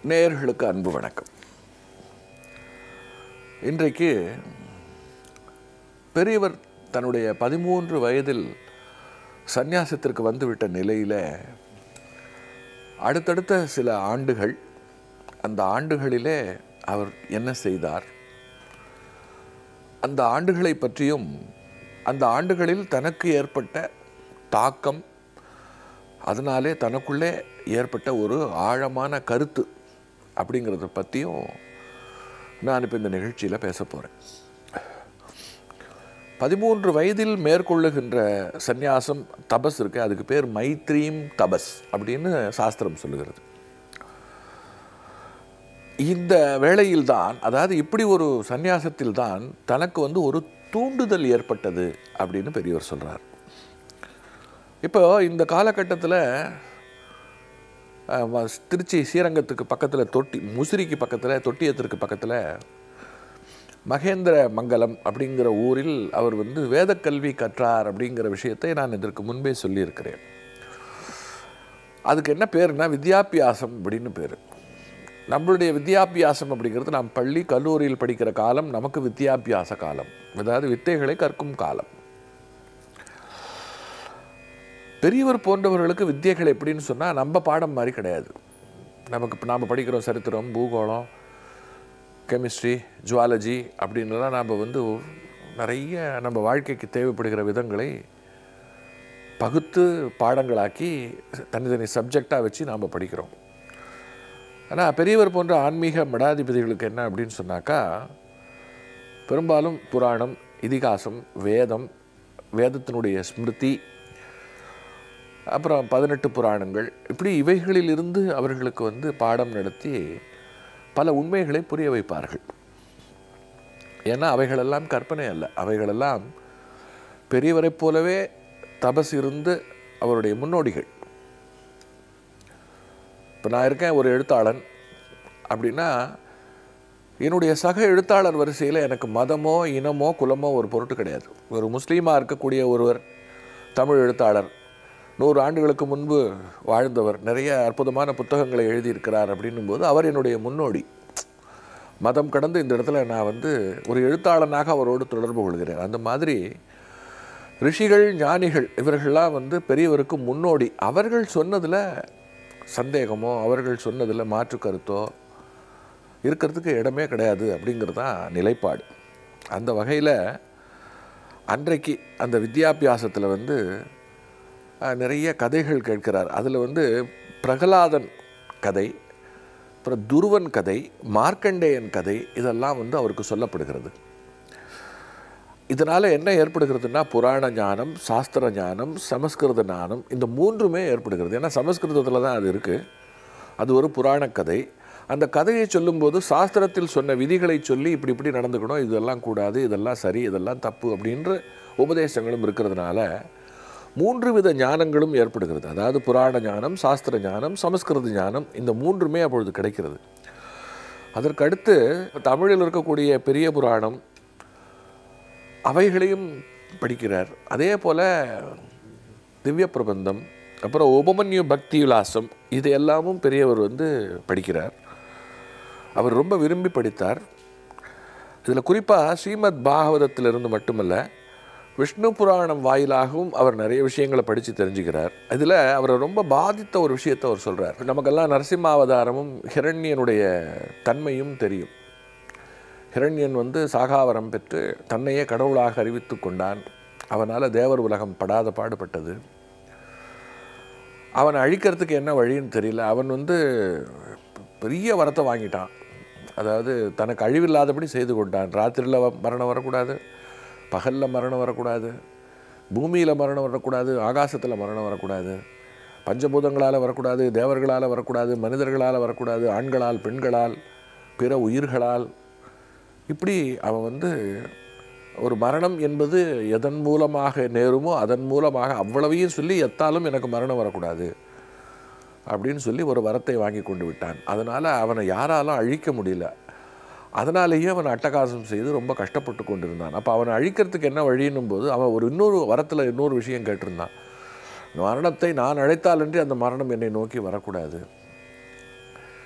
நேயர்களுக்கு அன்பு வணக்கம் இன்றைக்கு பெரியவர் தன்னுடைய பதிமூன்று வயதில் சந்நியாசத்திற்கு வந்துவிட்ட நிலையில் அடுத்தடுத்த சில ஆண்டுகள் அந்த ஆண்டுகளிலே அவர் என்ன செய்தார் அந்த ஆண்டுகளை பற்றியும் அந்த ஆண்டுகளில் தனக்கு ஏற்பட்ட தாக்கம் அதனாலே தனக்குள்ளே ஏற்பட்ட ஒரு ஆழமான கருத்து அப்படிங்கிறத பற்றியும் நான் இப்போ இந்த நிகழ்ச்சியில் பேச போகிறேன் பதிமூன்று வயதில் மேற்கொள்ளுகின்ற சந்நியாசம் தபஸ் இருக்கு அதுக்கு பேர் மைத்ரீம் தபஸ் அப்படின்னு சாஸ்திரம் சொல்லுகிறது இந்த வேளையில் தான் அதாவது இப்படி ஒரு சந்நியாசத்தில் தான் தனக்கு வந்து ஒரு தூண்டுதல் ஏற்பட்டது அப்படின்னு பெரியவர் சொல்கிறார் இப்போ இந்த காலகட்டத்தில் அஹ், வ- திருச்சி ஸ்ரீரங்கத்துக்கு பக்கத்தில் தொட்டி முசிறிக்கு பக்கத்தில் தொட்டியத்திற்கு பக்கத்தில் மகேந்திர மங்கலம் அப்படிங்கிற ஊரில் அவர் வந்து வேதக்கல்வி கற்றார் அப்படிங்கிற விஷயத்தை நான் இதற்கு முன்பே சொல்லியிருக்கிறேன் அதுக்கு என்ன பேருனா வித்யாபியாசம் அப்படின்னு பேர் நம்மளுடைய வித்யாபியாசம் அப்படிங்கிறது நாம் பள்ளி கல்லூரியில் படிக்கிற காலம் நமக்கு வித்யாபியாச காலம் அதாவது வித்தைகளை கற்கும் காலம் பெரியவர் போன்றவர்களுக்கு வித்தியைகள் எப்படின்னு சொன்னால் நம்ம பாடம் மாதிரி கிடையாது நமக்கு இப்போ நாம் படிக்கிறோம் சரித்திரம் பூகோளம் கெமிஸ்ட்ரி ஜுவாலஜி அப்படின்லாம் நாம் வந்து நிறைய நம்ம வாழ்க்கைக்கு தேவைப்படுகிற விதங்களை பகுத்து பாடங்களாக்கி தனித்தனி சப்ஜெக்டாக வச்சு நாம் படிக்கிறோம் ஆனால் பெரியவர் போன்ற ஆன்மீக மடாதிபதிகளுக்கு என்ன அப்படின்னு சொன்னாக்கா பெரும்பாலும் புராணம் இதிகாசம் வேதம் வேதத்தினுடைய ஸ்மிருதி அப்புறம் பதினெட்டு புராணங்கள் இப்படி இவைகளில் இருந்து அவர்களுக்கு வந்து பாடம் நடத்தி பல உண்மைகளை புரிய வைப்பார்கள் ஏன்னா அவைகளெல்லாம் கற்பனை அல்ல அவைகளெல்லாம் பெரியவரைப் போலவே தபஸ் இருந்து அவருடைய முன்னோடிகள் இப்போ நான் இருக்கேன் ஒரு எழுத்தாளன் அப்படின்னா என்னுடைய சக எழுத்தாளர் வரிசையில் எனக்கு மதமோ இனமோ குலமோ ஒரு பொருட்டு கிடையாது ஒரு முஸ்லீமாக இருக்கக்கூடிய ஒருவர் தமிழ் எழுத்தாளர் நூறு ஆண்டுகளுக்கு முன்பு வாழ்ந்தவர் நிறைய அற்புதமான புத்தகங்களை எழுதியிருக்கிறார் அப்படின்னும் போது அவர் என்னுடைய முன்னோடி மதம் கடந்து இந்த இடத்துல நான் வந்து ஒரு எழுத்தாளனாக அவரோடு தொடர்பு கொள்கிறேன் அந்த மாதிரி ரிஷிகள் ஞானிகள் இவர்கள்லாம் வந்து பெரியவருக்கு முன்னோடி அவர்கள் சொன்னதில் சந்தேகமோ அவர்கள் சொன்னதில் மாற்று கருத்தோ இருக்கிறதுக்கு இடமே கிடையாது அப்படிங்கிறது தான் நிலைப்பாடு அந்த வகையில் அன்றைக்கு அந்த வித்யாபியாசத்தில் வந்து அஹ், நிறைய கதைகள் கேட்கிறார் அதில் வந்து பிரகலாதன் கதை அப்புறம் துருவன் கதை மார்க்கண்டேயன் கதை இதெல்லாம் வந்து அவருக்கு சொல்லப்படுகிறது இதனால் என்ன ஏற்படுகிறதுனா புராண ஞானம் சாஸ்திர ஞானம் சமஸ்கிருத ஞானம் இந்த மூன்றுமே ஏற்படுகிறது ஏன்னா சமஸ்கிருதத்தில் தான் அது இருக்குது அது ஒரு புராண கதை அந்த கதையை சொல்லும்போது சாஸ்திரத்தில் சொன்ன விதிகளை சொல்லி இப்படி இப்படி நடந்துக்கணும் இதெல்லாம் கூடாது இதெல்லாம் சரி இதெல்லாம் தப்பு அப்படின்ற உபதேசங்களும் இருக்கிறதுனால மூன்று வித ஞானங்களும் ஏற்படுகிறது அதாவது புராண ஞானம் சாஸ்திர ஞானம் சமஸ்கிருத ஞானம் இந்த மூன்றுமே அப்பொழுது கிடைக்கிறது அதற்கடுத்து தமிழில் இருக்கக்கூடிய பெரிய புராணம் அவைகளையும் படிக்கிறார் அதே போல் திவ்ய பிரபந்தம் அப்புறம் உபமன்யு பக்தி விலாசம் இது எல்லாமும் பெரியவர் வந்து படிக்கிறார் அவர் ரொம்ப விரும்பி படித்தார் இதில் குறிப்பாக ஸ்ரீமத் பாகவதத்திலிருந்து மட்டுமல்ல விஷ்ணு புராணம் வாயிலாகவும் அவர் நிறைய விஷயங்களை படித்து தெரிஞ்சுக்கிறார் இதில் அவரை ரொம்ப பாதித்த ஒரு விஷயத்தை அவர் சொல்கிறார் நமக்கெல்லாம் நரசிம்மாவதாரமும் ஹிரண்யனுடைய தன்மையும் தெரியும் ஹிரண்யன் வந்து சாகாவரம் பெற்று தன்னையே கடவுளாக அறிவித்து கொண்டான் அவனால் தேவர் உலகம் படாத பாடுபட்டது அவனை அழிக்கிறதுக்கு என்ன வழின்னு தெரியல அவன் வந்து பெரிய வரத்தை வாங்கிட்டான் அதாவது தனக்கு அழிவில்லாதபடி செய்து கொண்டான் ராத்திரியில் வ- மரணம் வரக்கூடாது பகலில் மரணம் வரக்கூடாது பூமியில் மரணம் வரக்கூடாது ஆகாசத்தில் மரணம் வரக்கூடாது பஞ்சபூதங்களால் வரக்கூடாது தேவர்களால் வரக்கூடாது மனிதர்களால் வரக்கூடாது ஆண்களால் பெண்களால் பிற உயிர்களால் இப்படி அவன் வந்து ஒரு மரணம் என்பது எதன் மூலமாக நேருமோ அதன் மூலமாக அவ்வளவையும் சொல்லி எத்தாலும் எனக்கு மரணம் வரக்கூடாது அப்படின்னு சொல்லி ஒரு வரத்தை வாங்கி கொண்டு விட்டான் அதனால் அவனை யாராலும் அழிக்க முடியல அதனாலேயே அவன் அட்டகாசம் செய்து ரொம்ப கஷ்டப்பட்டு கொண்டிருந்தான் அப்போ அவனை அழிக்கிறதுக்கு என்ன வழின்னும் போது அவன் ஒரு இன்னொரு வரத்தில் இன்னொரு விஷயம் கேட்டிருந்தான் மரணத்தை நான் அழைத்தாலன்றி அந்த மரணம் என்னை நோக்கி வரக்கூடாது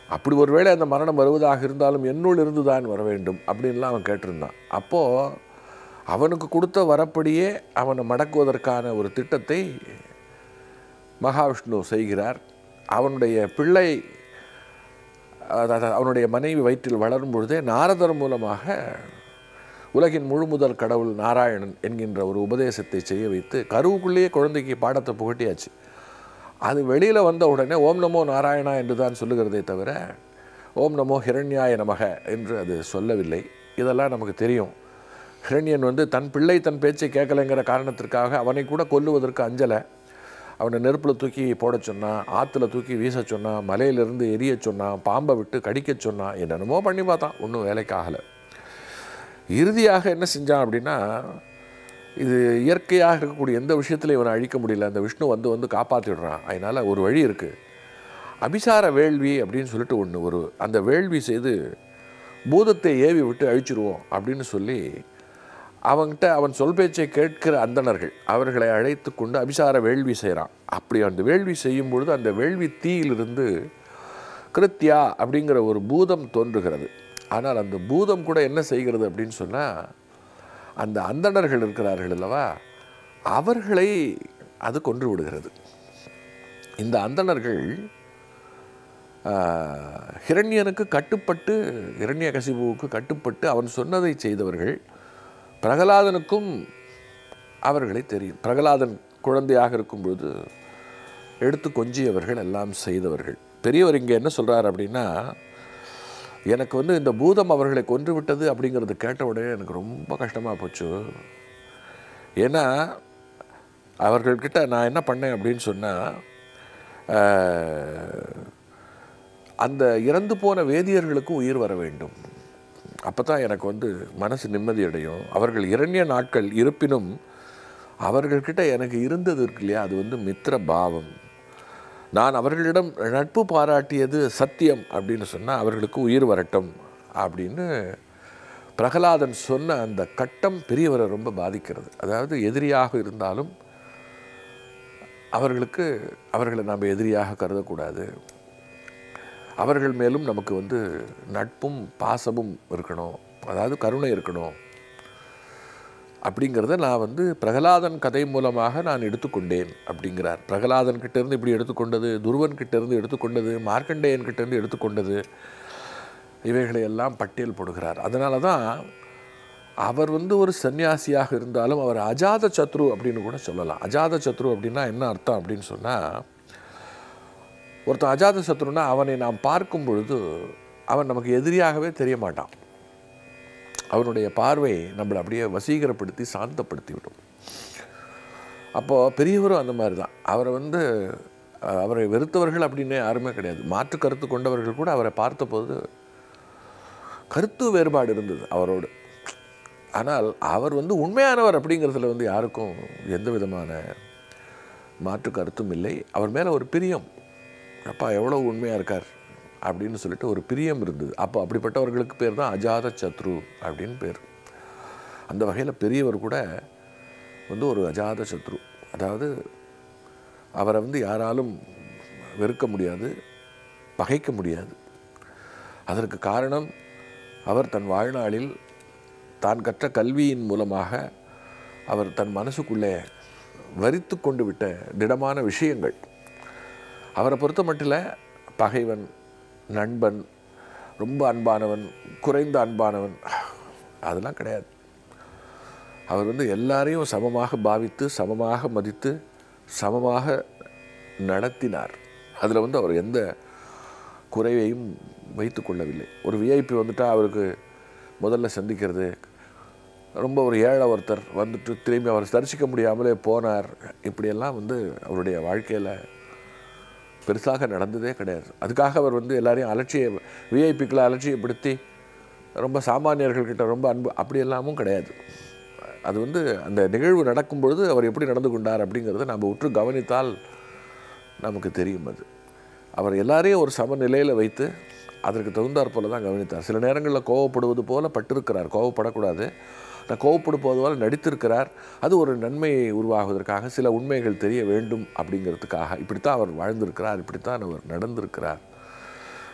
அப்படி ஒருவேளை அந்த மரணம் வருவதாக இருந்தாலும் என்னுள் இருந்து தான் வர வேண்டும் அப்படின்லாம் அவன் கேட்டிருந்தான் அப்போது அவனுக்கு கொடுத்த வரப்படியே அவனை மடக்குவதற்கான ஒரு திட்டத்தை மகாவிஷ்ணு செய்கிறார் அவனுடைய பிள்ளை அதாவது அவனுடைய மனைவி வயிற்றில் வளரும் பொழுதே நாரதர் மூலமாக உலகின் முழு முதல் கடவுள் நாராயணன் என்கின்ற ஒரு உபதேசத்தை செய்ய வைத்து கருவுக்குள்ளேயே குழந்தைக்கு பாடத்தை புகட்டியாச்சு அது வெளியில் வந்த உடனே ஓம் நமோ நாராயணா என்று தான் சொல்லுகிறதே தவிர ஓம் நமோ ஹிரண்யாய நமக என்று அது சொல்லவில்லை இதெல்லாம் நமக்கு தெரியும் ஹிரண்யன் வந்து தன் பிள்ளை தன் பேச்சை கேட்கலைங்கிற காரணத்திற்காக அவனை கூட கொல்லுவதற்கு அஞ்சலை அவனை நெருப்பில் தூக்கி போட சொன்னான் ஆற்றுல தூக்கி வீச சொன்னான் மலையிலிருந்து எரிய சொன்னான் பாம்பை விட்டு கடிக்க சொன்னான் என்னென்னமோ பண்ணி பார்த்தான் ஒன்றும் வேலைக்கு ஆகலை இறுதியாக என்ன செஞ்சான் அப்படின்னா இது இயற்கையாக இருக்கக்கூடிய எந்த விஷயத்தில் இவனை அழிக்க முடியல அந்த விஷ்ணு வந்து வந்து காப்பாற்றிடுறான் அதனால் ஒரு வழி இருக்குது அபிசார வேள்வி அப்படின்னு சொல்லிட்டு ஒன்று ஒரு அந்த வேள்வி செய்து பூதத்தை ஏவி விட்டு அழிச்சிருவோம் அப்படின்னு சொல்லி அவன்கிட்ட அவன் சொல் பேச்சை கேட்கிற அந்தணர்கள் அவர்களை அழைத்து கொண்டு அபிசார வேள்வி செய்கிறான் அப்படி அந்த வேள்வி செய்யும் பொழுது அந்த வேள்வி தீயிலிருந்து கிருத்யா அப்படிங்கிற ஒரு பூதம் தோன்றுகிறது ஆனால் அந்த பூதம் கூட என்ன செய்கிறது அப்படின்னு சொன்னால் அந்த அந்தணர்கள் இருக்கிறார்கள் அல்லவா அவர்களை அது கொன்று விடுகிறது இந்த அந்தணர்கள் ஆஹ், ஹிரண்யனுக்கு கட்டுப்பட்டு ஹிரண்ய கசிபுவுக்கு கட்டுப்பட்டு அவன் சொன்னதை செய்தவர்கள் பிரகலாதனுக்கும் அவர்களை தெரியும் பிரகலாதன் குழந்தையாக இருக்கும்பொழுது எடுத்து கொஞ்சியவர்கள் எல்லாம் செய்தவர்கள் பெரியவர் இங்கே என்ன சொல்றார் அப்படின்னா எனக்கு வந்து இந்த பூதம் அவர்களை கொன்று விட்டது அப்படிங்கிறது கேட்ட உடனே எனக்கு ரொம்ப கஷ்டமாக போச்சு ஏன்னா அவர்கள்கிட்ட நான் என்ன பண்ணேன் அப்படின்னு சொன்னால் அந்த இறந்து போன வேதியர்களுக்கு உயிர் வர வேண்டும் அப்போ தான் எனக்கு வந்து மனசு நிம்மதி அடையும் அவர்கள் இரண்ய நாட்கள் இருப்பினும் அவர்கள்கிட்ட எனக்கு இருந்தது இருக்கு இல்லையா அது வந்து மித்திர பாவம் நான் அவர்களிடம் நட்பு பாராட்டியது சத்தியம் அப்படின்னு சொன்னால் அவர்களுக்கு உயிர் வரட்டும் அப்படின்னு பிரகலாதன் சொன்ன அந்த கட்டம் பெரியவரை ரொம்ப பாதிக்கிறது அதாவது எதிரியாக இருந்தாலும் அவர்களுக்கு அவர்களை நாம் எதிரியாக கருதக்கூடாது அவர்கள் மேலும் நமக்கு வந்து நட்பும் பாசமும் இருக்கணும் அதாவது கருணை இருக்கணும் அப்படிங்கிறத நான் வந்து பிரகலாதன் கதை மூலமாக நான் எடுத்துக்கொண்டேன் அப்படிங்கிறார் பிரகலாதன் கிட்ட இருந்து இப்படி எடுத்துக்கொண்டது துருவன் கிட்ட இருந்து எடுத்துக்கொண்டது மார்க்கண்டேயன் கிட்ட இருந்து எடுத்துக்கொண்டது இவைகளை எல்லாம் பட்டியல் போடுகிறார் அதனால தான் அவர் வந்து ஒரு சன்னியாசியாக இருந்தாலும் அவர் அஜாத சத்ரு அப்படின்னு கூட சொல்லலாம் அஜாத சத்ரு அப்படின்னா என்ன அர்த்தம் அப்படின்னு சொன்னால் ஒருத்தன் அஜாத சத்ருன்னா அவனை நாம் பார்க்கும் பொழுது அவன் நமக்கு எதிரியாகவே தெரிய மாட்டான் அவனுடைய பார்வை நம்மளை அப்படியே வசீகரப்படுத்தி சாந்தப்படுத்தி விடும் அப்போது பெரியவரும் அந்த மாதிரி தான் அவரை வந்து அஹ், அவரை வெறுத்தவர்கள் அப்படின்னு யாருமே கிடையாது மாற்று கருத்து கொண்டவர்கள் கூட அவரை பார்த்தபோது கருத்து வேறுபாடு இருந்தது அவரோடு ஆனால் அவர் வந்து உண்மையானவர் அப்படிங்கிறதுல வந்து யாருக்கும் எந்த விதமான மாற்று கருத்தும் இல்லை அவர் மேலே ஒரு பிரியம் அப்பா எவ்வளோ உண்மையாக இருக்கார் அப்படின்னு சொல்லிட்டு ஒரு பிரியம் இருந்தது அப்போ அப்படிப்பட்டவர்களுக்கு பேர் தான் அஜாத சத்ரு அப்படின்னு பேர் அந்த வகையில் பெரியவர் கூட வந்து ஒரு அஜாத சத்ரு அதாவது அவரை வந்து யாராலும் வெறுக்க முடியாது பகைக்க முடியாது அதற்கு காரணம் அவர் தன் வாழ்நாளில் தான் கற்ற கல்வியின் மூலமாக அவர் தன் மனசுக்குள்ளே வரித்து கொண்டு விட்ட திடமான விஷயங்கள் அவரை பொறுத்த மட்டில் பகைவன் நண்பன் ரொம்ப அன்பானவன் குறைந்த அன்பானவன் அதெல்லாம் கிடையாது அவர் வந்து எல்லாரையும் சமமாக பாவித்து சமமாக மதித்து சமமாக நடத்தினார் அதில் வந்து அவர் எந்த குறைவையும் வைத்து கொள்ளவில்லை ஒரு விஐபி வந்துட்டால் அவருக்கு முதல்ல சந்திக்கிறது ரொம்ப ஒரு ஏழை ஒருத்தர் வந்துட்டு திரும்பி அவர் தரிசிக்க முடியாமலே போனார் இப்படியெல்லாம் வந்து அவருடைய வாழ்க்கையில் பெருசாக நடந்ததே கிடையாது அதுக்காக அவர் வந்து எல்லாரையும் அலட்சிய விஐபிக்களை அலட்சியப்படுத்தி ரொம்ப சாமானியர்கள்கிட்ட ரொம்ப அன்பு அப்படியெல்லாமும் கிடையாது அது வந்து அந்த நிகழ்வு நடக்கும் பொழுது அவர் எப்படி நடந்து கொண்டார் அப்படிங்கிறத நம்ம உற்று கவனித்தால் நமக்கு தெரியும் அது அவர் எல்லாரையும் ஒரு சமநிலையில் வைத்து அதற்கு தகுந்தாற் போல தான் கவனித்தார் சில நேரங்களில் கோவப்படுவது போல பட்டிருக்கிறார் கோவப்படக்கூடாது நான் கோவப்படுவது போல நடித்திருக்கிறார் அது ஒரு நன்மையை உருவாகுவதற்காக சில உண்மைகள் தெரிய வேண்டும் அப்படிங்கிறதுக்காக இப்படித்தான் அவர் வாழ்ந்திருக்கிறார் இப்படித்தான் அவர் நடந்திருக்கிறார்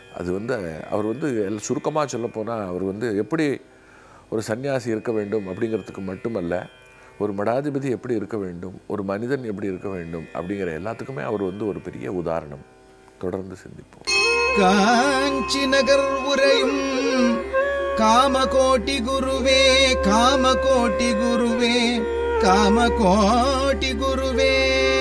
அது வந்து அவர் வந்து சுருக்கமாக சொல்லப்போனால் அவர் வந்து எப்படி ஒரு சன்னியாசி இருக்க வேண்டும் அப்படிங்கிறதுக்கு மட்டுமல்ல ஒரு மடாதிபதி எப்படி இருக்க வேண்டும் ஒரு மனிதன் எப்படி இருக்க வேண்டும் அப்படிங்கிற எல்லாத்துக்குமே அவர் வந்து ஒரு பெரிய உதாரணம் தொடர்ந்து சிந்திப்போம் காஞ்சி நகர் உரையும் காமகோட்டி குருவே காமகோட்டி குருவே காமகோட்டி குருவே